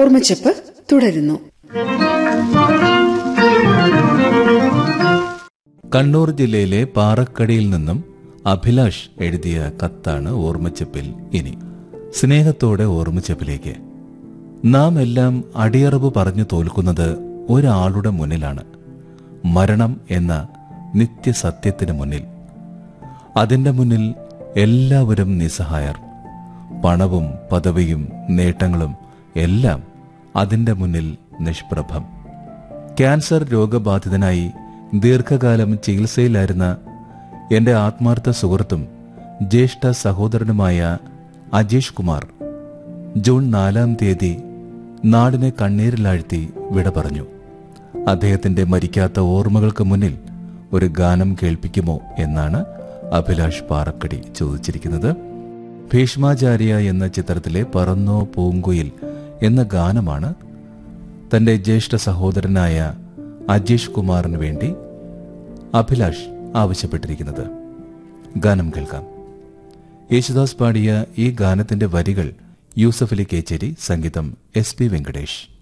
ഓർമ്മച്ചപ്പ് തുടരുന്നു കണ്ണൂർ ജില്ലയിലെ പാറക്കടിയിൽ നിന്നും അഭിലാഷ് എഴുതിയ കത്താണ് ഓർമ്മച്ചപ്പിൽ ഇനി സ്നേഹത്തോടെ ഓർമ്മച്ചപ്പിലേക്ക് നാം എല്ലാം അടിയറവ് പറഞ്ഞു തോൽക്കുന്നത് ഒരാളുടെ മുന്നിലാണ് മരണം എന്ന നിത്യസത്യത്തിന് മുന്നിൽ അതിന്റെ മുന്നിൽ എല്ലാവരും നിസ്സഹായർ പണവും പദവിയും നേട്ടങ്ങളും എല്ലാം അതിന്റെ മുന്നിൽ നിഷ്പ്രഭം ക്യാൻസർ രോഗബാധിതനായി ദീർഘകാലം ചികിത്സയിലായിരുന്ന എന്റെ ആത്മാർത്ഥ സുഹൃത്തും ജ്യേഷ്ഠ സഹോദരനുമായ അജീഷ് കുമാർ ജൂൺ നാലാം തീയതി നാടിനെ കണ്ണീരിലാഴ്ത്തി വിട പറഞ്ഞു അദ്ദേഹത്തിന്റെ മരിക്കാത്ത ഓർമ്മകൾക്ക് മുന്നിൽ ഒരു ഗാനം കേൾപ്പിക്കുമോ എന്നാണ് അഭിലാഷ് പാറക്കടി ചോദിച്ചിരിക്കുന്നത് ഭീഷ്മാചാര്യ എന്ന ചിത്രത്തിലെ പറന്നോ പൂങ്കുയിൽ എന്ന ഗാനമാണ് തന്റെ ജ്യേഷ്ഠ സഹോദരനായ അജീഷ് കുമാറിന് വേണ്ടി അഭിലാഷ് ആവശ്യപ്പെട്ടിരിക്കുന്നത് ഗാനം കേൾക്കാം യേശുദാസ് പാടിയ ഈ ഗാനത്തിന്റെ വരികൾ യൂസഫ് അലി കേച്ചേരി സംഗീതം എസ് പി വെങ്കടേഷ്